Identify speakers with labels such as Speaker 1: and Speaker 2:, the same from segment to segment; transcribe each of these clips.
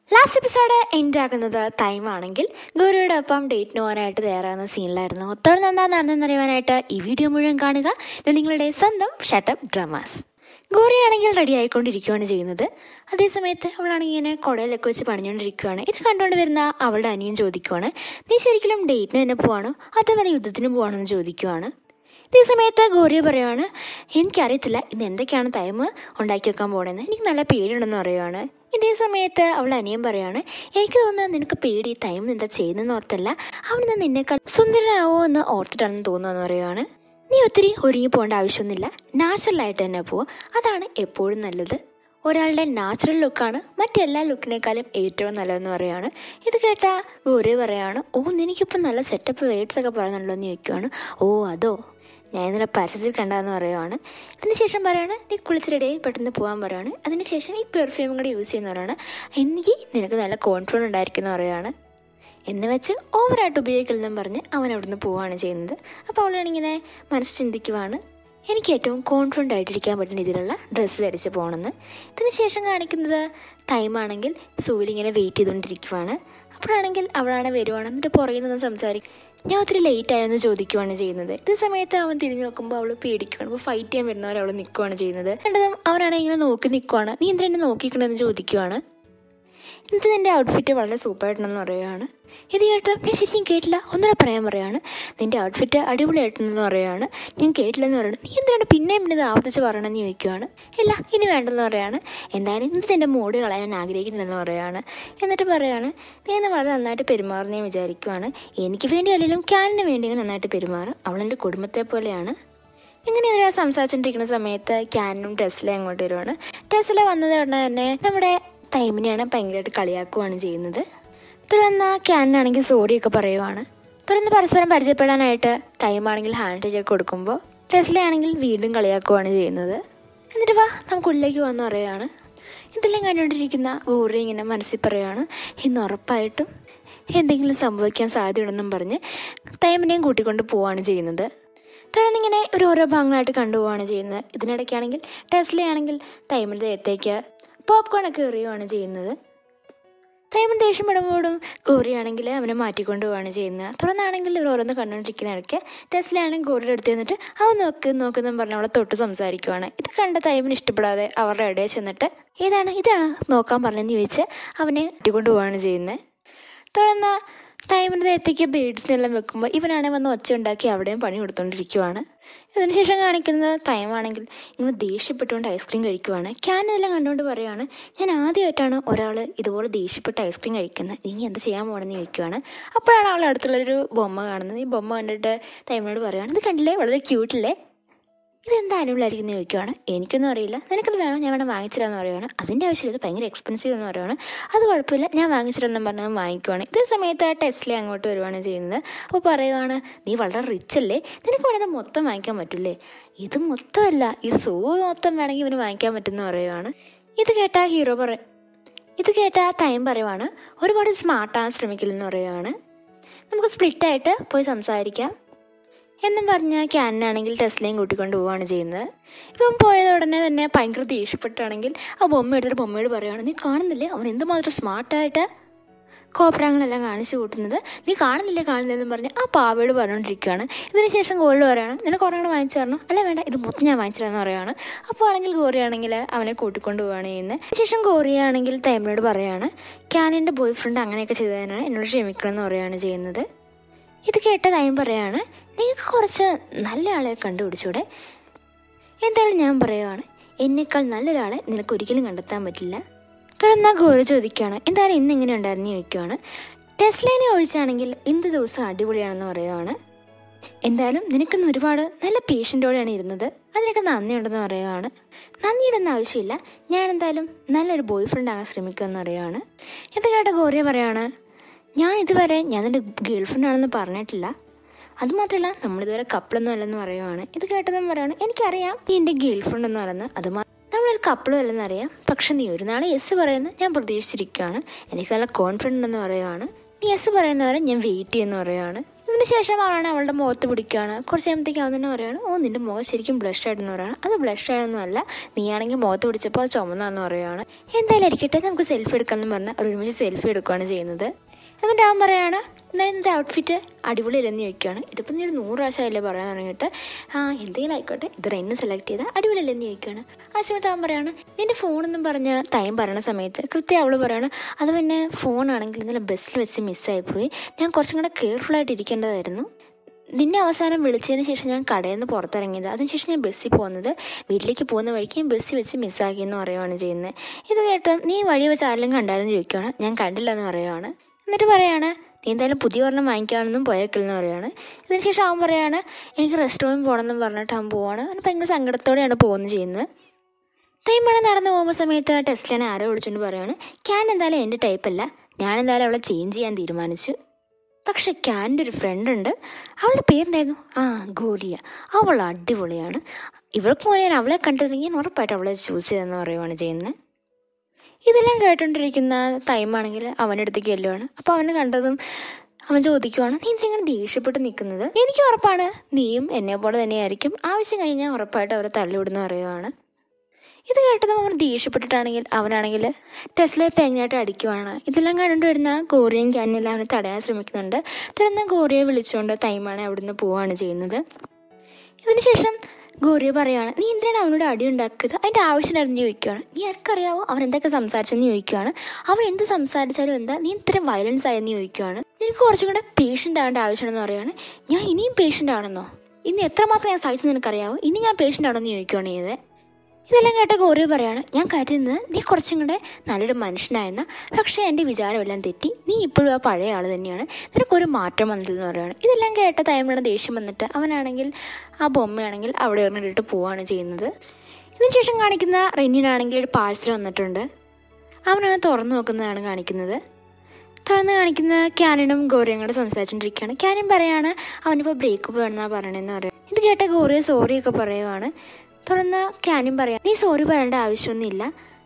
Speaker 1: last episode end ആകുന്നത് ടൈമാണെങ്കിൽ ഗൗരിയുടെ ഒപ്പം ഡേറ്റിന് പോകാനായിട്ട് തയ്യാറാകുന്ന സീനിലായിരുന്നു തുടർന്ന് എന്താ നടന്നെന്നറിയാനായിട്ട് ഈ വീഡിയോ മുഴുവൻ കാണുക ഇത് നിങ്ങളുടെ സ്വന്തം ഷട്ടപ്പ് ഡ്രാമാസ് ഗൗരിയാണെങ്കിൽ റെഡി ആയിക്കൊണ്ടിരിക്കുകയാണ് ചെയ്യുന്നത് അതേസമയത്ത് അവളാണെങ്കിൽ ഇങ്ങനെ കുടയിലൊക്കെ വെച്ച് പണിഞ്ഞുകൊണ്ടിരിക്കുകയാണ് ഇത് കണ്ടുകൊണ്ട് വരുന്ന അവളുടെ അനിയൻ ചോദിക്കുവാണ് നീ ശരിക്കും ഡേറ്റിന് തന്നെ പോവാണോ അതോ വരെ യുദ്ധത്തിന് പോവാണോ എന്ന് ചോദിക്കുവാണ് ഇതേ സമയത്ത് ഗൗരിയ പറയുവാണ് എനിക്കറിയത്തില്ല ഇന്ന് എന്തൊക്കെയാണ് ടൈം ഉണ്ടാക്കി വെക്കാൻ പോകണമെന്ന് എനിക്ക് നല്ല പേടിയുണ്ടെന്ന് പറയുവാണ് ഇതേ സമയത്ത് അവൾ അനിയൻ പറയാണ് എനിക്ക് തോന്നുന്നത് നിനക്ക് പേടി ടൈം എന്താ ചെയ്യുന്നതെന്ന് ഓർത്തല്ല അവൻ നിന്ന് നിന്നേക്കാൾ സുന്ദരനാവോ എന്ന് ഓർത്തിട്ടാണെന്ന് തോന്നുന്നു പറയുവാണ് നീ ഒത്തിരി ഒരുങ്ങി പോകേണ്ട ആവശ്യമൊന്നുമില്ല നാച്ചുറലായിട്ട് തന്നെ പോവുക അതാണ് എപ്പോഴും നല്ലത് ഒരാളുടെ നാച്ചുറൽ ലുക്കാണ് മറ്റെല്ലാ ലുക്കിനേക്കാളും ഏറ്റവും നല്ലതെന്ന് പറയാണ് ഇത് കേട്ട ഗൗരി പറയാണ് ഓ നിനക്കിപ്പോൾ നല്ല സെറ്റപ്പ് വേർഡ്സ് ഒക്കെ പറയുന്നുണ്ടല്ലോ എന്ന് ചോദിക്കുവാണ് ഓ അതോ ഞാൻ ഇന്നലെ പരസ്യത്തിൽ കണ്ടതെന്ന് പറയുവാണ് ഇതിന് ശേഷം പറയാണ് നീ കുളിച്ചിടയിൽ പെട്ടെന്ന് പോകാൻ പറയാണ് അതിന് ശേഷം ഈ പെർഫ്യൂമും കൂടി യൂസ് ചെയ്യുന്ന പറയാണ് എനിക്ക് നിനക്ക് നല്ല കോൺഫിഡൻറ്റ് ഉണ്ടായിരിക്കുന്ന പറയുവാണ് എന്ന് വെച്ച് ഓവറായിട്ട് ഉപയോഗിക്കില്ലെന്നും പറഞ്ഞ് അവൻ അവിടുന്ന് പോവുകയാണ് ചെയ്യുന്നത് അപ്പോൾ അവളാണിങ്ങനെ മനസ്സ് ചിന്തിക്കുവാണ് എനിക്ക് ഏറ്റവും കോൺഫിഡൻ്റ് ആയിട്ടിരിക്കാൻ പറ്റുന്ന രീതിയിലുള്ള ഡ്രസ്സ് ധരിച്ച് പോകണമെന്ന് ഇതിന് ശേഷം കാണിക്കുന്നത് ടൈമാണെങ്കിൽ സൂര്യ ഇങ്ങനെ വെയിറ്റ് ചെയ്തുകൊണ്ടിരിക്കുവാണ് അപ്പോഴാണെങ്കിൽ അവളാണ് വരുവാണ് എന്നിട്ട് പുറകിൽ നിന്ന് സംസാരിക്കും ഞാൻ ഒത്തിരി ലേറ്റ് ആയെന്ന് ചോദിക്കുവാണ് ചെയ്യുന്നത് ഇത് സമയത്ത് അവൻ തിരിഞ്ഞു നോക്കുമ്പോൾ അവൾ പേടിക്കുകയാണ് അപ്പോൾ ഫൈറ്റ് ചെയ്യാൻ വരുന്നവരെ അവൾ നിൽക്കുവാണ് ചെയ്യുന്നത് കണ്ടതും അവനാണെങ്കിൽ ഇങ്ങനെ നോക്കി നിൽക്കുവാണ് നീ എന്തിനാ എന്നെ നോക്കിക്കണമെന്ന് ചോദിക്കുവാണ് ഇന്നത്തെ നിൻ്റെ ഔട്ട്ഫിറ്റ് വളരെ സൂപ്പറായിട്ടുണ്ടെന്ന് പറയുകയാണ് ഇത് കേട്ട് ഞാൻ ശരിക്കും കേട്ടില്ല ഒന്നുകൂടെ പറയാൻ പറയുകയാണ് നിൻ്റെ ഔട്ട്ഫിറ്റ് അടിപൊളിയായിട്ടുണ്ടെന്ന് പറയുകയാണ് ഞാൻ കേട്ടില്ലെന്ന് പറയുന്നത് നീ എന്തിനാണ് പിന്നെയും പിന്നെ ഇത് ആവർത്തിച്ച് പറയണമെന്ന് ചോദിക്കുവാണ് ഇല്ല ഇനി വേണ്ടെന്ന് പറയുകയാണ് എന്തായാലും ഇന്നത്തെ എൻ്റെ മൂഡ് കളയാൻ ഞാൻ ആഗ്രഹിക്കുന്നില്ലെന്ന് പറയുകയാണ് എന്നിട്ട് പറയുകയാണ് നീ എന്നെ വളരെ നന്നായിട്ട് പെരുമാറുന്ന ഞാൻ വിചാരിക്കുവാണ് എനിക്ക് വേണ്ടി അല്ലെങ്കിലും ക്യാനിന് വേണ്ടി നന്നായിട്ട് പെരുമാറും അവളെൻ്റെ കുടുംബത്തെ പോലെയാണ് ഇങ്ങനെ ഇവർ സംസാരിച്ചുകൊണ്ടിരിക്കുന്ന സമയത്ത് ക്യാനും ടെസ്ല അങ്ങോട്ട് വരുവാണ് ടെസ്ല വന്നത് ഉടനെ തന്നെ നമ്മുടെ ടൈമിനെയാണ് ഭയങ്കരമായിട്ട് കളിയാക്കുവാണ് ചെയ്യുന്നത് തുടർന്ന് ക്യാനാണെങ്കിൽ സോറിയൊക്കെ പറയുവാണ് തുടർന്ന് പരസ്പരം പരിചയപ്പെടാനായിട്ട് ടൈമാണെങ്കിൽ ഹാൻഡ് ടേക്ക് ഒക്കെ കൊടുക്കുമ്പോൾ ടെസ്ല ആണെങ്കിൽ വീണ്ടും കളിയാക്കുവാണ് ചെയ്യുന്നത് എന്നിട്ട് വാ നമുക്ക് ഉള്ളിലേക്ക് വന്ന് പറയുകയാണ് ഇതെല്ലാം കണ്ടുകൊണ്ടിരിക്കുന്ന ഗോറി ഇങ്ങനെ മനസ്സിൽ പറയുകയാണ് ഇന്ന് ഉറപ്പായിട്ടും എന്തെങ്കിലും സംഭവിക്കാൻ സാധ്യതയുണ്ടെന്നും പറഞ്ഞ് ടൈമിനെയും കൂട്ടിക്കൊണ്ട് പോവുകയാണ് ചെയ്യുന്നത് തുടർന്ന് ഇങ്ങനെ ഒരു ഓരോ ഭാഗങ്ങളായിട്ട് കണ്ടുപോവാണ് ചെയ്യുന്നത് ഇതിനിടയ്ക്കാണെങ്കിൽ ടെസ്ലയാണെങ്കിൽ ടൈമിൻ്റെ ദേഹത്തേക്ക് പോപ്കോൺ ഒക്കെ എറിയുവാണ് ചെയ്യുന്നത് ടൈമിന് ദേഷ്യം പെടുമ്പോഴും ഗോറിയാണെങ്കിൽ അവനെ മാറ്റിക്കൊണ്ട് പോവാണ് ചെയ്യുന്നത് തുടർന്നാണെങ്കിൽ ഇവർ ഓരോന്ന് കണ്ടുകൊണ്ടിരിക്കുന്ന ഇടയ്ക്ക് ടെസ്ലയാണെങ്കിൽ ഗോറിയുടെ അടുത്ത് നിന്നിട്ട് അവൻ നോക്ക് നോക്കുന്നെന്ന് പറഞ്ഞ് അവളെ തൊട്ട് സംസാരിക്കുവാണ് ഇത് കണ്ട ടൈമിന് ഇഷ്ടപ്പെടാതെ അവരുടെ ഇടയിൽ ചെന്നിട്ട് ഏതാണ് ഇതാണ് നോക്കാൻ പറഞ്ഞെന്ന് ചോദിച്ച് അവനെ മാറ്റിക്കൊണ്ട് പോവാണ് ചെയ്യുന്നത് തുടർന്ന് ടൈമിൻ്റെ ദേഹത്തേക്ക് ബേഡ്സിനെല്ലാം വെക്കുമ്പോൾ ഇവനാണെ വന്ന് ഒച്ച ഉണ്ടാക്കി അവിടെയും പണി കൊടുത്തുകൊണ്ടിരിക്കുവാണ് ഇതിനുശേഷം കാണിക്കുന്നത് ടൈമാണെങ്കിൽ ഇങ്ങനെ ദേഷ്യപ്പെട്ടുകൊണ്ട് ഐസ്ക്രീം കഴിക്കുവാണ് ക്യാനെല്ലാം കണ്ടുകൊണ്ട് പറയുവാണ് ഞാൻ ആദ്യമായിട്ടാണ് ഒരാൾ ഇതുപോലെ ദേഷ്യപ്പെട്ട് ഐസ്ക്രീം കഴിക്കുന്നത് ഇനി എന്ത് ചെയ്യാൻ പോകണമെന്ന് ചോദിക്കുവാണ് അപ്പോഴാണ് അവൾ അടുത്തുള്ളൊരു ബൊമ്മ കാണുന്നത് ഈ ബൊമ്മ കണ്ടിട്ട് ടൈമിനോട് പറയുവാണ് ഇത് കണ്ടില്ലേ വളരെ ക്യൂട്ടില്ലേ ഇതെന്താ അനുകൂലമായിരിക്കും എന്ന് ചോദിക്കുവാണ് എനിക്കൊന്നും അറിയില്ല നിനക്കത് വേണം ഞാൻ വേണം വാങ്ങിച്ചിരാന്ന് പറയുവാണ് അതിൻ്റെ ആവശ്യമില്ല ഇത് ഭയങ്കര എക്സ്പെൻസീവ് എന്ന് പറയുവാണ് അത് കുഴപ്പമില്ല ഞാൻ വാങ്ങിച്ചിരാന്നും പറഞ്ഞാൽ വാങ്ങിക്കുവാണ് ഇതേ സമയത്ത് ആ ടെസ്റ്റിലെ അങ്ങോട്ട് വരുവാണ് ചെയ്യുന്നത് അപ്പോൾ പറയുവാണ് നീ വളരെ റിച്ച് അല്ലേ നിനക്ക് വേണമെങ്കിൽ മൊത്തം വാങ്ങിക്കാൻ പറ്റില്ലേ ഇത് മൊത്തമല്ല ഈ സൂ മൊത്തം വേണമെങ്കിൽ ഇവന് വാങ്ങിക്കാൻ പറ്റുമെന്ന് പറയുവാണ് ഇത് കേട്ട ഹീറോ പറ ഇത് കേട്ട ടൈം പറയുവാണ് ഒരുപാട് സ്മാർട്ടാണ് ശ്രമിക്കില്ലെന്ന് പറയുവാണ് നമുക്ക് സ്പ്ലിറ്റായിട്ട് പോയി സംസാരിക്കാം എന്നും പറഞ്ഞ ക്യാനാണെങ്കിൽ ടെസ്ലയും കൂട്ടിക്കൊണ്ട് പോവുകയാണ് ചെയ്യുന്നത് ഇപ്പം പോയത് ഉടനെ തന്നെ ഭയങ്കര ദേഷ്യപ്പെട്ടാണെങ്കിൽ ആ ബൊമ്മ എടുത്തിട്ട് ബൊമ്മയോട് പറയുകയാണ് നീ കാണുന്നില്ലേ അവൻ എന്തുമാത്രം സ്മാർട്ടായിട്ട് കോപ്രാങ്ങളെല്ലാം കാണിച്ചു കൂട്ടുന്നത് നീ കാണുന്നില്ലേ കാണുന്നില്ലെന്നും പറഞ്ഞ് ആ പാവയോട് പറഞ്ഞുകൊണ്ടിരിക്കുകയാണ് ഇതിന് ശേഷം ഗോറിയോട് പറയണം നിനക്ക് കുറേ വാങ്ങിച്ചു തരണം അല്ല വേണ്ട ഇത് മൊത്തം ഞാൻ വാങ്ങിച്ചു തരാമെന്ന് പറയുകയാണ് അപ്പോൾ ആണെങ്കിൽ ഗോറിയാണെങ്കിൽ അവനെ കൂട്ടിക്കൊണ്ട് പോവുകയാണ് ചെയ്യുന്നത് ശേഷം ഗോറിയാണെങ്കിൽ ടൈമിനോട് പറയുകയാണ് ക്യാനിൻ്റെ ബോയ് ഫ്രണ്ട് അങ്ങനെയൊക്കെ ചെയ്തതിനാണ് എന്നോട് ക്ഷമിക്കണമെന്ന് പറയുകയാണ് ചെയ്യുന്നത് ഇത് കേട്ട ടൈം പറയാണ് നിങ്ങൾക്ക് കുറച്ച് നല്ല ആളെ കണ്ടുപിടിച്ചൂടെ എന്തായാലും ഞാൻ പറയുവാണ് എന്നേക്കാൾ നല്ലൊരാളെ നിനക്ക് ഒരിക്കലും കണ്ടെത്താൻ പറ്റില്ല തുടർന്ന് ഗോര ചോദിക്കുകയാണ് എന്തായാലും ഇന്ന് എങ്ങനെ ഉണ്ടായിരുന്നു ചോദിക്കുവാണ് ടെസ്ലേനെ ഒഴിച്ചാണെങ്കിൽ ഇന്നത്തെ ദിവസം അടിപൊളിയാണെന്ന് പറയുവാണ് എന്തായാലും നിനക്കിന്ന് ഒരുപാട് നല്ല പേഷ്യൻ്റോടെയാണ് ഇരുന്നത് അതിനൊക്കെ നന്ദിയുണ്ടെന്ന് പറയുവാണ് നന്ദിയുടെയൊന്നും ആവശ്യമില്ല ഞാൻ എന്തായാലും നല്ലൊരു ബോയ് ഫ്രണ്ട് ആകാൻ ശ്രമിക്കുമെന്ന് പറയുവാണ് ഇത് കേട്ട ഗോറിയ പറയാണ് ഞാൻ ഇതുവരെ ഞാൻ എൻ്റെ ഗേൾ ഫ്രണ്ട് ആണെന്ന് പറഞ്ഞിട്ടില്ല അതുമാത്രമല്ല നമ്മളിതുവരെ കപ്പിളൊന്നും അല്ലെന്ന് പറയുവാണ് ഇത് കേട്ടതെന്ന് പറയുവാണ് എനിക്കറിയാം നീ എൻ്റെ ഗേൾ ഫ്രണ്ട് എന്ന് പറയുന്നത് അത് മാ- നമ്മളൊരു കപ്പിളും അല്ലെന്ന് അറിയാം പക്ഷെ നീ ഒരു നാളെ യെസ് പറയുന്നത് ഞാൻ പ്രതീക്ഷിച്ചിരിക്കുകയാണ് എനിക്ക് നല്ല കോൺഫിഡൻ്റ് ഉണ്ടെന്ന് പറയുവാണ് നീ യെസ് പറയുന്നവരെ ഞാൻ വെയിറ്റ് ചെയ്യുന്നു പറയുവാണ് ഇതിന് അതിനുശേഷം അവനാണ് അവളുടെ മുഖത്ത് പിടിക്കുകയാണ് കുറച്ച് കഴിയുമ്പോഴത്തേക്ക് അവൻ തന്നെ പറയുകയാണ് ഓ നിന്റെ മുഖം ശരിക്കും ബ്ലഷ് ആയിട്ടെന്ന് പറയുകയാണ് അത് ബ്ലഷ് ആയൊന്നുമല്ല നീയാണെങ്കിൽ മുഖത്ത് പിടിച്ചപ്പോൾ അത് ചുമന്നാന്ന് പറയുകയാണ് എന്തായാലും ഇരിക്കട്ടെ നമുക്ക് സെൽഫി എടുക്കാമെന്ന് പറഞ്ഞ് അവർ ഒരുമിച്ച് സെൽഫി എടുക്കുകയാണ് ചെയ്യുന്നത് എന്നിട്ട് അവൻ പറയാണ് എന്തായാലും ഇന്നത്തെ ഔട്ട്ഫിറ്റ് അടിപൊളിയല്ലെന്ന് ചോദിക്കുകയാണ് ഇതിപ്പോൾ നീ ഒരു നൂറ് പ്രാവശ്യമല്ലേ പറയാൻ തുടങ്ങിയിട്ട് ആ എന്തെങ്കിലും ആയിക്കോട്ടെ ഇത് റെന്നെ സെലക്ട് ചെയ്താൽ അടിപൊളിയല്ലെന്ന് ചോദിക്കുകയാണ് ആ സമയത്ത് അവൻ പറയാണ് നിന്റെ ഫോണെന്നും പറഞ്ഞ് ടൈം പറയണ സമയത്ത് കൃത്യം അവൾ പറയാണ് അത് പിന്നെ ഫോണാണെങ്കിൽ ഇന്നലെ ബസ്സിൽ വെച്ച് മിസ്സായിപ്പോയി ഞാൻ കുറച്ചും കൂടെ കെയർഫുൾ ആയിട്ട് ഇരിക്കേണ്ടതായിരുന്നു നിന്നെ അവസാനം വിളിച്ചതിന് ശേഷം ഞാൻ കടയിൽ നിന്ന് പുറത്തിറങ്ങിയത് അതിനുശേഷം ഞാൻ ബസ്സിൽ പോകുന്നത് വീട്ടിലേക്ക് പോകുന്ന വഴിക്ക് ഞാൻ ബസ്സിൽ വെച്ച് മിസ്സാക്കിയെന്ന് പറയുകയാണ് ചെയ്യുന്നത് ഇത് കേട്ട് നീ വഴി വെച്ച് ആരെങ്കിലും കണ്ടായിരുന്നു ചോദിക്കുകയാണ് ഞാൻ കണ്ടില്ല എന്ന് പറയുകയാണ് എന്നിട്ട് പറയാണ് നീ എന്തായാലും പുതിയ ഒരെണ്ണം വാങ്ങിക്കാനൊന്നും പോയേക്കില്ലെന്ന് പറയുകയാണ് ഇതിനുശേഷം അവൻ പറയാണ് എനിക്ക് റെസ്റ്റോറൻറ്റ് പോകണമെന്ന് പറഞ്ഞിട്ട് അവൻ പോവാണ് അവൻ ഭയങ്കര സങ്കടത്തോടെയാണ് പോകുന്നത് ചെയ്യുന്നത് തൈമഴ നടന്നു പോകുന്ന സമയത്ത് ടെസ്റ്റിനെ ആരോ വിളിച്ചുകൊണ്ട് പറയാണ് ക്യാൻ എന്തായാലും എൻ്റെ ടൈപ്പല്ല ഞാൻ എന്തായാലും അവളെ ചേഞ്ച് ചെയ്യാൻ തീരുമാനിച്ചു പക്ഷെ ക്യാൻ്റെ ഒരു ഫ്രണ്ട് ഉണ്ട് അവളുടെ പേരെന്തായിരുന്നു ആ ഗോലിയ അവൾ അടിപൊളിയാണ് ഇവൾക്ക് പോലെ ഞാൻ അവളെ കണ്ടിരുന്നെങ്കിൽ ഞാൻ ഉറപ്പായിട്ട് അവളെ ചൂസ് ചെയ്തെന്ന് പറയുവാണ് ചെയ്യുന്നത് ഇതെല്ലാം കേട്ടോണ്ടിരിക്കുന്ന ടൈമാണെങ്കിൽ അവൻ്റെ അടുത്തേക്ക് ചെല്ലുവാണ് അപ്പോൾ അവനെ കണ്ടതും അവൻ ചോദിക്കുവാണ് നീ എന്തിനാ ഇങ്ങനെ ദേഷ്യപ്പെട്ട് നിൽക്കുന്നത് എനിക്ക് ഉറപ്പാണ് നീയും എന്നെ പോലെ തന്നെയായിരിക്കും ആവശ്യം കഴിഞ്ഞാൽ ഉറപ്പായിട്ട് അവരെ തള്ളിവിടുന്ന പറയുവാണ് ഇത് കേട്ടതും അവർ ദേഷ്യപ്പെട്ടിട്ടാണെങ്കിൽ അവനാണെങ്കിൽ ടെസ്ലയെ പെങ്ങായിട്ട് അടിക്കുവാണ് ഇതെല്ലാം കണ്ടുകൊണ്ട് വരുന്ന ഗോറിയും ക്യാനെല്ലാം അവനെ തടയാൻ ശ്രമിക്കുന്നുണ്ട് തുടർന്ന് ഗോറിയെ വിളിച്ചുകൊണ്ട് തൈമാണ് അവിടുന്ന് പോവുകയാണ് ചെയ്യുന്നത് ഇതിനുശേഷം ഗോറിയ പറയാണ് നീ എന്തിനാണ് അവനോട് അടി ഉണ്ടാക്കിയത് അതിൻ്റെ ആവശ്യമായിരുന്നു ചോദിക്കുകയാണ് നീ ആർക്കറിയാവോ അവൻ എന്തൊക്കെ സംസാരിച്ചെന്ന് ചോദിക്കുകയാണ് അവൻ എന്ത് സംസാരിച്ചാലും എന്താ നീ ഇത്രയും വയലൻസ് ആയെന്ന് ചോദിക്കുകയാണ് നിനക്ക് കുറച്ചും കൂടെ പേഷ്യൻ്റ് ആവേണ്ട ആവശ്യമാണെന്ന് പറയാണ് ഞാൻ ഇനിയും പേഷ്യൻ്റ് ആണെന്നോ ഇന്ന് എത്രമാത്രം ഞാൻ സഹിച്ചെന്ന് നിനക്കറിയാവോ ഇനി ഞാൻ പേഷ്യൻ്റ് ആണെന്ന് ചോദിക്കുകയാണ് ചെയ്തത് ഇതെല്ലാം കേട്ട ഗോറി പറയാണ് ഞാൻ കരുതുന്നത് നീ കുറച്ചും കൂടെ നല്ലൊരു മനുഷ്യനായെന്ന പക്ഷേ എൻ്റെ വിചാരമെല്ലാം തെറ്റി നീ ഇപ്പോഴും ആ പഴയ ആൾ തന്നെയാണ് നിനക്കൊരു മാറ്റം വന്നില്ലെന്ന് പറയുകയാണ് ഇതെല്ലാം കേട്ട തൈമയുടെ ദേഷ്യം വന്നിട്ട് അവനാണെങ്കിൽ ആ ബൊമ്മയാണെങ്കിൽ അവിടെ എറിഞ്ഞിട്ട് പോവുകയാണ് ചെയ്യുന്നത് ഇതിനുശേഷം കാണിക്കുന്ന റെന്നിനാണെങ്കിൽ ഒരു പാഴ്സൽ വന്നിട്ടുണ്ട് അവനത് തുറന്നു നോക്കുന്നതാണ് കാണിക്കുന്നത് തുറന്ന് കാണിക്കുന്ന ക്യാനിനും ഗോറിയും കൂടെ സംസാരിച്ചുകൊണ്ടിരിക്കുകയാണ് ക്യാനും പറയാണ് അവനിപ്പോൾ ബ്രേക്കപ്പ് വേണമെന്നാണ് പറയണതെന്ന് പറയും ഇത് കേട്ട ഗോറിയ സോറിയൊക്കെ പറയുവാണ് തുറന്ന ക്യാനും പറയാം നീ സോറി പറയേണ്ട ആവശ്യമൊന്നുമില്ല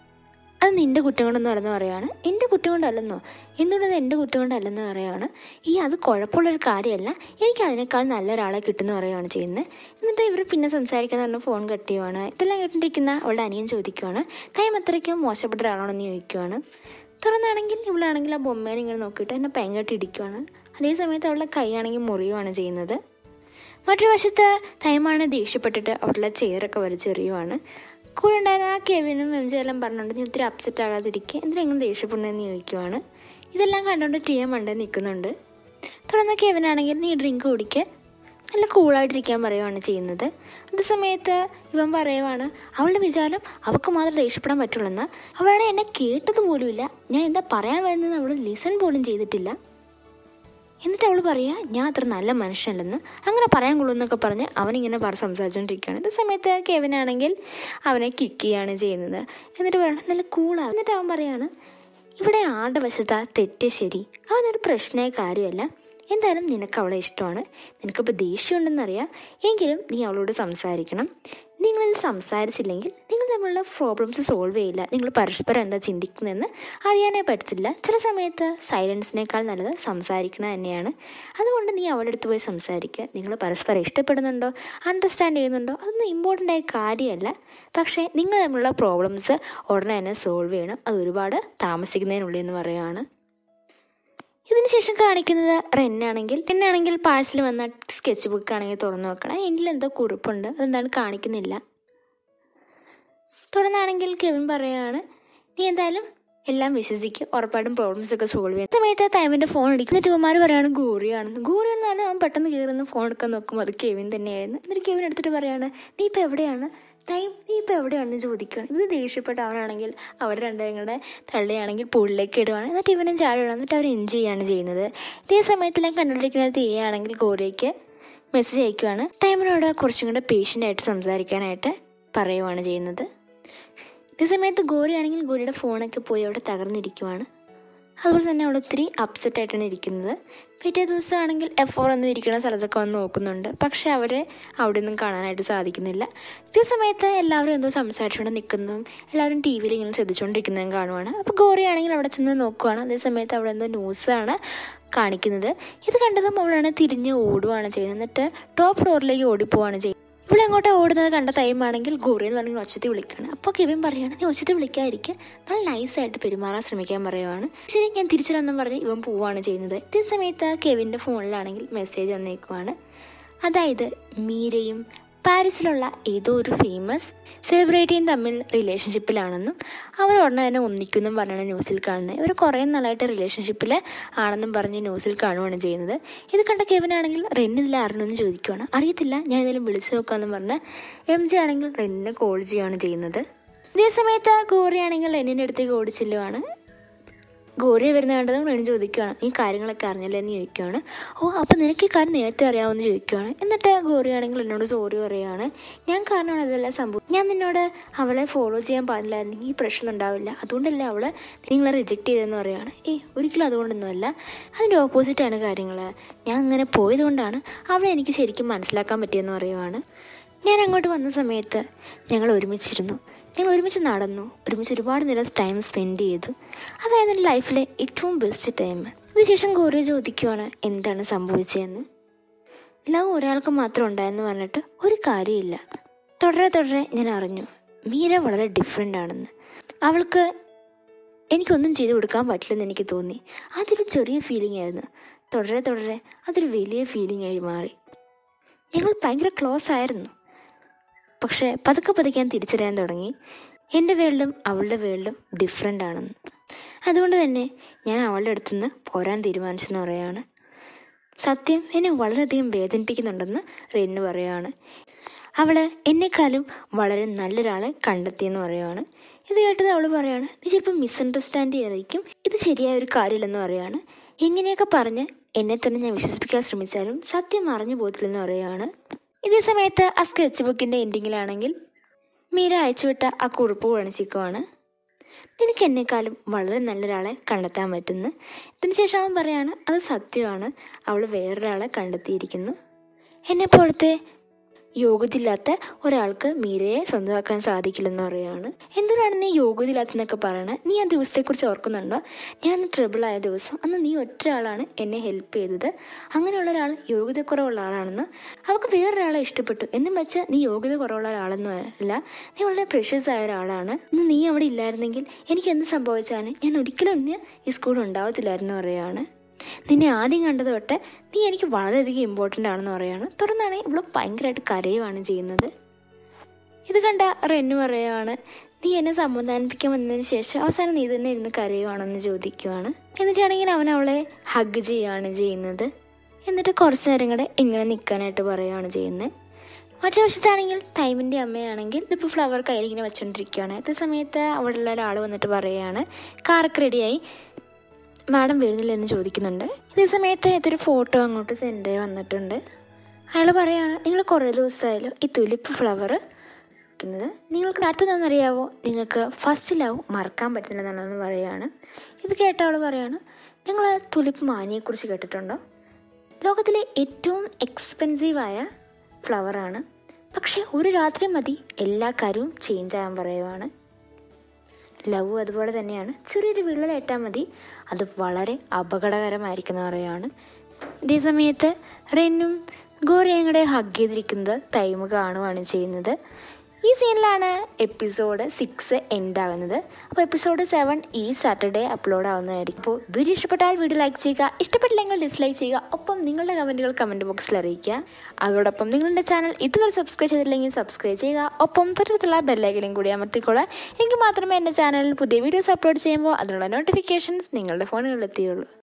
Speaker 1: അത് നിന്റെ കുറ്റം കൊണ്ടൊന്നും അല്ലെന്ന് പറയുകയാണ് എൻ്റെ കുറ്റം കൊണ്ടല്ലെന്നോ എന്തുകൊണ്ടത് എൻ്റെ കുറ്റം കൊണ്ടല്ലെന്ന് പറയുകയാണ് ഈ അത് കുഴപ്പമുള്ളൊരു കാര്യമല്ല എനിക്ക് അതിനേക്കാൾ നല്ല ഒരാളെ കിട്ടുമെന്ന് പറയുകയാണ് ചെയ്യുന്നത് എന്നിട്ട് ഇവർ പിന്നെ സംസാരിക്കാൻ പറഞ്ഞ ഫോൺ കട്ട് ചെയ്യുവാണ് ഇതെല്ലാം കേട്ടിരിക്കുന്ന അവളുടെ അനിയൻ ചോദിക്കുവാണ് കൈം അത്രയ്ക്കും മോശപ്പെട്ട ഒരാളാണെന്ന് ചോദിക്കുവാണ് തുറന്നാണെങ്കിൽ ഇവളാണെങ്കിൽ ആ ബൊമ്മേനെ ഇങ്ങനെ നോക്കിയിട്ട് എന്നെ ഭയങ്കരമായിട്ട് ഇടിക്കുവാണ് അതേ സമയത്ത് അവളുടെ കൈയാണെങ്കിൽ മുറിയുവാണ് ചെയ്യുന്നത് മറ്റൊരു വശത്ത് തൈമാണ് ദേഷ്യപ്പെട്ടിട്ട് അവളുടെ ചെയറൊക്കെ വലിച്ചെറിയുവാണ് കൂടെ ഉണ്ടായിരുന്ന ആ കെവിനും എംജെല്ലാം പറഞ്ഞുകൊണ്ട് നീ ഒത്തിരി അപ്സെറ്റ് ആകാതിരിക്കുക എന്തിനാ ഇങ്ങനെ ദേഷ്യപ്പെടുന്നതെന്ന് ചോദിക്കുവാണ് ഇതെല്ലാം കണ്ടുകൊണ്ട് ടിയ മണ്ട നിൽക്കുന്നുണ്ട് തുടർന്ന് കെവിനാണെങ്കിൽ നീ ഡ്രിങ്ക് കുടിക്കുക നല്ല കൂളായിട്ടിരിക്കാൻ പറയുവാണ് ചെയ്യുന്നത് അതേ സമയത്ത് ഇവൻ പറയുവാണ് അവളുടെ വിചാരം അവൾക്ക് മാത്രം ദേഷ്യപ്പെടാൻ പറ്റുള്ളൂ അവളാണ് എന്നെ കേട്ടത് പോലുമില്ല ഞാൻ എന്താ പറയാൻ വരുന്നത് അവൾ ലിസൺ പോലും ചെയ്തിട്ടില്ല എന്നിട്ട് അവൾ പറയുക ഞാൻ അത്ര നല്ല മനുഷ്യനല്ലെന്ന് അങ്ങനെ പറയാൻ കൊള്ളുമെന്നൊക്കെ പറഞ്ഞ് അവനിങ്ങനെ പറ സംസാരിച്ചുകൊണ്ടിരിക്കുകയാണ് ഇതേ സമയത്ത് കെവിനാണെങ്കിൽ അവനെ കിക്ക് ചെയ്യാണ് ചെയ്യുന്നത് എന്നിട്ട് പറയണം നല്ല കൂളാണ് എന്നിട്ട് അവൻ പറയാണ് ഇവിടെ ആളുടെ വശത്താ തെറ്റ് ശരി അവനൊരു പ്രശ്നമായ കാര്യമല്ല എന്തായാലും നിനക്ക് അവളെ ഇഷ്ടമാണ് നിനക്കിപ്പോൾ ദേഷ്യമുണ്ടെന്നറിയാം എങ്കിലും നീ അവളോട് സംസാരിക്കണം നിങ്ങളിത് സംസാരിച്ചില്ലെങ്കിൽ നിങ്ങൾ തമ്മിലുള്ള പ്രോബ്ലംസ് സോൾവ് ചെയ്യില്ല നിങ്ങൾ പരസ്പരം എന്താ ചിന്തിക്കുന്നതെന്ന് അറിയാനേ പറ്റത്തില്ല ചില സമയത്ത് സൈലൻസിനേക്കാൾ നല്ലത് സംസാരിക്കുന്നത് തന്നെയാണ് അതുകൊണ്ട് നീ അവളുടെ അടുത്ത് പോയി സംസാരിക്കുക നിങ്ങൾ പരസ്പരം ഇഷ്ടപ്പെടുന്നുണ്ടോ അണ്ടർസ്റ്റാൻഡ് ചെയ്യുന്നുണ്ടോ അതൊന്നും ഇമ്പോർട്ടൻ്റ് ആയ കാര്യമല്ല പക്ഷേ നിങ്ങൾ തമ്മിലുള്ള പ്രോബ്ലംസ് ഉടനെ തന്നെ സോൾവ് ചെയ്യണം അത് ഒരുപാട് താമസിക്കുന്നതിനുള്ളിൽ എന്ന് പറയുകയാണ് ഇതിനുശേഷം കാണിക്കുന്നത് റെന്നാണെങ്കിൽ റെന്നാണെങ്കിൽ പാഴ്സൽ വന്ന സ്കെച്ച് ബുക്ക് ആണെങ്കിൽ തുറന്നു നോക്കണം എങ്കിൽ എന്തോ കുറിപ്പുണ്ട് അതെന്താണ് കാണിക്കുന്നില്ല തുടർന്നാണെങ്കിൽ കെവിൻ പറയുകയാണ് നീ എന്തായാലും എല്ലാം വിശ്വസിക്കുക ഉറപ്പായിട്ടും പ്രോബ്ലംസ് ഒക്കെ സോൾവ് ചെയ്യാം സമയത്ത് തൈമിൻ്റെ ഫോൺ അടിക്കും എന്നിട്ട് ഇവന്മാർ പറയാണ് ഗോറിയാണെന്ന് ഗോറിയാണെന്നാണ് അവൻ പെട്ടെന്ന് കയറുന്ന ഫോൺ എടുക്കാൻ നോക്കുമ്പോൾ അത് കെവിൻ തന്നെയായിരുന്നു എന്നിട്ട് കെവിൻ എടുത്തിട്ട് പറയാണ് നീ ഇപ്പോൾ എവിടെയാണ് ടൈം നീ ഇപ്പോൾ എവിടെയാണെന്ന് ചോദിക്കുകയാണ് ഇത് ദേഷ്യപ്പെട്ട അവനാണെങ്കിൽ അവർ രണ്ടുപേരും കൂടെ തള്ളിയാണെങ്കിൽ പൂളിലേക്ക് ഇടുവാണ് എന്നിട്ട് ഇവനും ചാടുകയാണ് എന്നിട്ട് അവർ എൻജോയ് ചെയ്യാണ് ചെയ്യുന്നത് ഇതേ സമയത്തെല്ലാം കണ്ടുകൊണ്ടിരിക്കുന്ന തീയാണെങ്കിൽ ഗോരയ്ക്ക് മെസ്സേജ് അയക്കുവാണ് ടൈമിനോട് കുറച്ചും കൂടെ പേഷ്യൻ്റ് ആയിട്ട് സംസാരിക്കാനായിട്ട് പറയുവാണ് ചെയ്യുന്നത് ഇതേ സമയത്ത് ഗോരിയാണെങ്കിൽ ഗോരിയുടെ ഫോണൊക്കെ പോയി അവിടെ തകർന്നിരിക്കുവാണ് അതുപോലെ തന്നെ അവൾ ഒത്തിരി അപ്സെറ്റ് ആയിട്ടാണ് ഇരിക്കുന്നത് പിറ്റേ ദിവസമാണെങ്കിൽ എഫ് ഫോർ എന്ന് ഇരിക്കുന്ന സ്ഥലത്തൊക്കെ വന്ന് നോക്കുന്നുണ്ട് പക്ഷെ അവരെ അവിടെ ഒന്നും കാണാനായിട്ട് സാധിക്കുന്നില്ല ഇതേ സമയത്ത് എല്ലാവരും എന്തോ സംസാരിച്ചുകൊണ്ട് നിൽക്കുന്നതും എല്ലാവരും ടി വിയിൽ ഇങ്ങനെ ശ്രദ്ധിച്ചുകൊണ്ടിരിക്കുന്നതും കാണുവാണ് അപ്പോൾ ഗോറി ആണെങ്കിൽ അവിടെ ചെന്ന് നോക്കുവാണ് അതേ സമയത്ത് അവിടെ എന്തോ ന്യൂസാണ് കാണിക്കുന്നത് ഇത് കണ്ടതും അവളാണ് തിരിഞ്ഞ് ഓടുകയാണ് ചെയ്യുന്നത് എന്നിട്ട് ടോപ്പ് ഫ്ലോറിലേക്ക് ഓടിപ്പോവാണ് ചെയ്യുന്നത് ഇവിടെ അങ്ങോട്ട് ഓടുന്നത് കണ്ട ടൈമാണെങ്കിൽ ഗോറി എന്ന് പറഞ്ഞാൽ ഒച്ചത്തിൽ വിളിക്കുകയാണ് അപ്പോൾ കെവിൻ പറയുകയാണ് നീ ഒച്ചത്തിൽ വിളിക്കാതിരിക്കുക നല്ല നൈസായിട്ട് പെരുമാറാൻ ശ്രമിക്കാൻ പറയുവാണ് ശരി ഞാൻ തിരിച്ചിടന്നും പറഞ്ഞ് ഇവൻ പോവുകയാണ് ചെയ്യുന്നത് ഇതേ സമയത്ത് കെവിൻ്റെ ഫോണിലാണെങ്കിൽ മെസ്സേജ് വന്നേക്കുവാണ് അതായത് മീരയും പാരീസിലുള്ള ഏതോ ഒരു ഫേമസ് സെലിബ്രിറ്റിയും തമ്മിൽ റിലേഷൻഷിപ്പിലാണെന്നും അവർ ഉടനെ തന്നെ ഒന്നിക്കുമെന്നും പറഞ്ഞാണ് ന്യൂസിൽ കാണുന്നത് ഇവർ കുറേ നാളായിട്ട് റിലേഷൻഷിപ്പിൽ ആണെന്നും പറഞ്ഞ് ന്യൂസിൽ കാണുകയാണ് ചെയ്യുന്നത് ഇത് കണ്ട കെവിനാണെങ്കിൽ റെൻ ഇതിൽ അറിഞ്ഞെന്ന് ചോദിക്കുവാണ് അറിയത്തില്ല ഞാൻ ഏതായാലും വിളിച്ചു നോക്കാമെന്ന് പറഞ്ഞ് എം ജി ആണെങ്കിൽ റെന്നിനെ കോൾ ചെയ്യുകയാണ് ചെയ്യുന്നത് ഇതേ സമയത്ത് ഗോറി ആണെങ്കിൽ റെന്നിൻ്റെ അടുത്തേക്ക് ഓടിച്ചെല്ലുവാണ് ഗോറിയ വരുന്ന കണ്ടതും റെനി ചോദിക്കുകയാണ് ഈ കാര്യങ്ങളൊക്കെ അറിഞ്ഞല്ലേ എന്ന് ചോദിക്കുകയാണ് ഓ അപ്പോൾ നിനക്ക് ഈ കാര്യം നേരത്തെ അറിയാമെന്ന് ചോദിക്കുകയാണ് എന്നിട്ട് ഗോറിയാണെങ്കിൽ എന്നോട് സോറി പറയുകയാണ് ഞാൻ കാരണമാണ് ഇതെല്ലാം സംഭവം ഞാൻ നിന്നോട് അവളെ ഫോളോ ചെയ്യാൻ പാടില്ലായിരുന്നെങ്കിൽ ഈ പ്രശ്നം ഉണ്ടാവില്ല അതുകൊണ്ടല്ലേ അവളെ നിങ്ങളെ റിജക്റ്റ് ചെയ്തതെന്ന് പറയുകയാണ് ഏയ് ഒരിക്കലും അതുകൊണ്ടൊന്നുമല്ല അതിൻ്റെ ഓപ്പോസിറ്റാണ് കാര്യങ്ങൾ ഞാൻ അങ്ങനെ പോയതുകൊണ്ടാണ് അവളെ എനിക്ക് ശരിക്കും മനസ്സിലാക്കാൻ പറ്റിയെന്ന് പറയുവാണ് ഞാൻ അങ്ങോട്ട് വന്ന സമയത്ത് ഞങ്ങൾ ഒരുമിച്ചിരുന്നു ഞങ്ങൾ ഒരുമിച്ച് നടന്നു ഒരുമിച്ച് ഒരുപാട് നേരം ടൈം സ്പെൻഡ് ചെയ്തു അതായത് എൻ്റെ ലൈഫിലെ ഏറ്റവും ബെസ്റ്റ് ടൈം ഇതിനുശേഷം ഗോറി ചോദിക്കുവാണ് എന്താണ് സംഭവിച്ചതെന്ന് ലവ് ഒരാൾക്ക് മാത്രം ഉണ്ടായെന്ന് പറഞ്ഞിട്ട് ഒരു കാര്യമില്ല തുടരെ തുടരെ ഞാൻ അറിഞ്ഞു മീര വളരെ ഡിഫറെൻ്റ് ആണെന്ന് അവൾക്ക് എനിക്കൊന്നും ചെയ്തു കൊടുക്കാൻ പറ്റില്ലെന്ന് എനിക്ക് തോന്നി അതൊരു ചെറിയ ഫീലിംഗ് ആയിരുന്നു തുടരെ തുടരെ അതൊരു വലിയ ഫീലിംഗ് ആയി മാറി ഞങ്ങൾ ഭയങ്കര ക്ലോസ് ആയിരുന്നു പക്ഷേ പതുക്കെ പതുക്കെ ഞാൻ തിരിച്ചറിയാൻ തുടങ്ങി എൻ്റെ വേൾഡും അവളുടെ വേൾഡും ഡിഫറെൻ്റ് ആണെന്ന് അതുകൊണ്ട് തന്നെ ഞാൻ അവളുടെ അടുത്തു നിന്ന് പോരാൻ തീരുമാനിച്ചെന്ന് പറയുകയാണ് സത്യം എന്നെ വളരെയധികം വേദനിപ്പിക്കുന്നുണ്ടെന്ന് റെന്നു പറയുകയാണ് അവൾ എന്നെക്കാളും വളരെ നല്ലൊരാളെ കണ്ടെത്തിയെന്ന് പറയുകയാണ് ഇത് കേട്ടത് അവൾ പറയാണ് നീ ചിലപ്പോൾ മിസ്അണ്ടർസ്റ്റാൻഡ് ചെയ്യായിരിക്കും ഇത് ശരിയായ ഒരു കാര്യമില്ലെന്ന് പറയുകയാണ് എങ്ങനെയൊക്കെ പറഞ്ഞ് എന്നെ തന്നെ ഞാൻ വിശ്വസിപ്പിക്കാൻ ശ്രമിച്ചാലും സത്യം അറിഞ്ഞു പോകത്തില്ലെന്ന് പറയുകയാണ് ഇതേ സമയത്ത് ആ സ്കെച്ച് ബുക്കിൻ്റെ എൻഡിങ്ങിലാണെങ്കിൽ മീര അയച്ചുവിട്ട ആ കുറിപ്പ് കാണിച്ചിരിക്കുവാണ് നിനക്ക് എന്നെക്കാളും വളരെ നല്ലൊരാളെ കണ്ടെത്താൻ പറ്റുന്നു ഇതിനുശേഷം അവൻ പറയാണ് അത് സത്യമാണ് അവൾ വേറൊരാളെ കണ്ടെത്തിയിരിക്കുന്നു എന്നെപ്പോലത്തെ യോഗ്യതയില്ലാത്ത ഒരാൾക്ക് മീരയെ സ്വന്തമാക്കാൻ സാധിക്കില്ലെന്ന് പറയുകയാണ് എന്തിനാണ് നീ യോഗ്യതയില്ലാത്തെന്നൊക്കെ പറയണത് നീ ആ ദിവസത്തെക്കുറിച്ച് ഓർക്കുന്നുണ്ടോ ഞാൻ അന്ന് ട്രിബിൾ ആയ ദിവസം അന്ന് നീ ഒറ്റ ആളാണ് എന്നെ ഹെൽപ്പ് ചെയ്തത് അങ്ങനെയുള്ള ഒരാൾ യോഗ്യത കുറവുള്ള ആളാണെന്ന് അവൾക്ക് വേറൊരാളെ ഇഷ്ടപ്പെട്ടു എന്നും വെച്ച് നീ യോഗ്യത കുറവുള്ള ഒരാളൊന്നും അല്ല നീ വളരെ പ്രഷ്യസ് ആയ ഒരാളാണ് ഇന്ന് നീ അവിടെ ഇല്ലായിരുന്നെങ്കിൽ എനിക്ക് എന്ത് സംഭവിച്ചാലും ഞാൻ ഒരിക്കലും ഇന്ന് ഈ സ്കൂൾ ഉണ്ടാവത്തില്ലായിരുന്നു പറയുകയാണ് നിന്നെ ആദ്യം കണ്ടത് തൊട്ട് നീ എനിക്ക് വളരെയധികം ഇമ്പോർട്ടൻ്റ് ആണെന്ന് പറയാണ് തുടർന്നാണെങ്കിൽ ഇവള് ഭയങ്കരമായിട്ട് കരയുവാണ് ചെയ്യുന്നത് ഇത് കണ്ട റെന്നു പറയുവാണ് നീ എന്നെ സമാധാനിപ്പിക്കാൻ വന്നതിന് ശേഷം അവസാനം നീ തന്നെ ഇരുന്ന് കരയുവാണെന്ന് ചോദിക്കുവാണ് എന്നിട്ടാണെങ്കിൽ അവൻ അവളെ ഹഗ് ചെയ്യുകയാണ് ചെയ്യുന്നത് എന്നിട്ട് കുറച്ച് നേരം കൂടെ ഇങ്ങനെ നിൽക്കാനായിട്ട് പറയുകയാണ് ചെയ്യുന്നത് മറ്റേ വശത്താണെങ്കിൽ ടൈമിൻ്റെ അമ്മയാണെങ്കിൽ ഇപ്പോൾ ഫ്ലവർ കയ്യിൽ ഇങ്ങനെ വെച്ചുകൊണ്ടിരിക്കുകയാണ് അതേ സമയത്ത് അവിടെയുള്ള ഒരാൾ വന്നിട്ട് പറയുകയാണ് കാറൊക്കെ റെഡിയായി മാഡം വരുന്നില്ല എന്ന് ചോദിക്കുന്നുണ്ട് ഇതേ സമയത്ത് ഇതൊരു ഫോട്ടോ അങ്ങോട്ട് സെൻഡ് വന്നിട്ടുണ്ട് അയാൾ പറയാണ് നിങ്ങൾ കുറേ ദിവസമായാലും ഈ തുലിപ്പ് ഫ്ലവർ ക്കുന്നത് നിങ്ങൾക്ക് അടുത്തതെന്നറിയാവോ നിങ്ങൾക്ക് ഫസ്റ്റ് ലവ് മറക്കാൻ പറ്റുന്നതാണെന്ന് പറയുകയാണ് ഇത് കേട്ട അവൾ പറയാണ് നിങ്ങൾ തുലിപ്പ് മാനിയെക്കുറിച്ച് കേട്ടിട്ടുണ്ടോ ലോകത്തിലെ ഏറ്റവും എക്സ്പെൻസീവായ ഫ്ലവറാണ് പക്ഷെ ഒരു രാത്രി മതി എല്ലാ കാര്യവും ചേഞ്ച് ആകാൻ പറയുവാണ് ലവ് അതുപോലെ തന്നെയാണ് ചെറിയൊരു വിള്ളലേറ്റാൽ മതി അത് വളരെ അപകടകരമായിരിക്കുന്ന പറയുകയാണ് ഇതേ സമയത്ത് റെന്നും ഗോറിയും കൂടെ ഹഗ് ചെയ്തിരിക്കുന്നത് തൈമ് കാണുകയാണ് ചെയ്യുന്നത് ഈ സീനിലാണ് എപ്പിസോഡ് സിക്സ് എൻഡ് ആകുന്നത് അപ്പോൾ എപ്പിസോഡ് സെവൻ ഈ സാറ്റർഡേ അപ്ലോഡ് ആവുന്നതായിരിക്കും അപ്പോൾ വീഡിയോ ഇഷ്ടപ്പെട്ടാൽ വീഡിയോ ലൈക്ക് ചെയ്യുക ഇഷ്ടപ്പെട്ടില്ലെങ്കിൽ ഡിസ്ലൈക്ക് ചെയ്യുക ഒപ്പം നിങ്ങളുടെ കമൻറ്റുകൾ കമൻറ്റ് ബോക്സിൽ അറിയിക്കുക അതോടൊപ്പം നിങ്ങളുടെ ചാനൽ ഇതുവരെ സബ്സ്ക്രൈബ് ചെയ്തില്ലെങ്കിൽ സബ്സ്ക്രൈബ് ചെയ്യുക ഒപ്പം തൊട്ടടുത്തുള്ള ബെല്ലൈക്കനും കൂടി അമർത്തിക്കൊള്ളുക എങ്കിൽ മാത്രമേ എൻ്റെ ചാനലിൽ പുതിയ വീഡിയോസ് അപ്ലോഡ് ചെയ്യുമ്പോൾ അതിനുള്ള നോട്ടിഫിക്കേഷൻസ് നിങ്ങളുടെ ഫോണുകളിൽ എത്തിയുള്ളൂ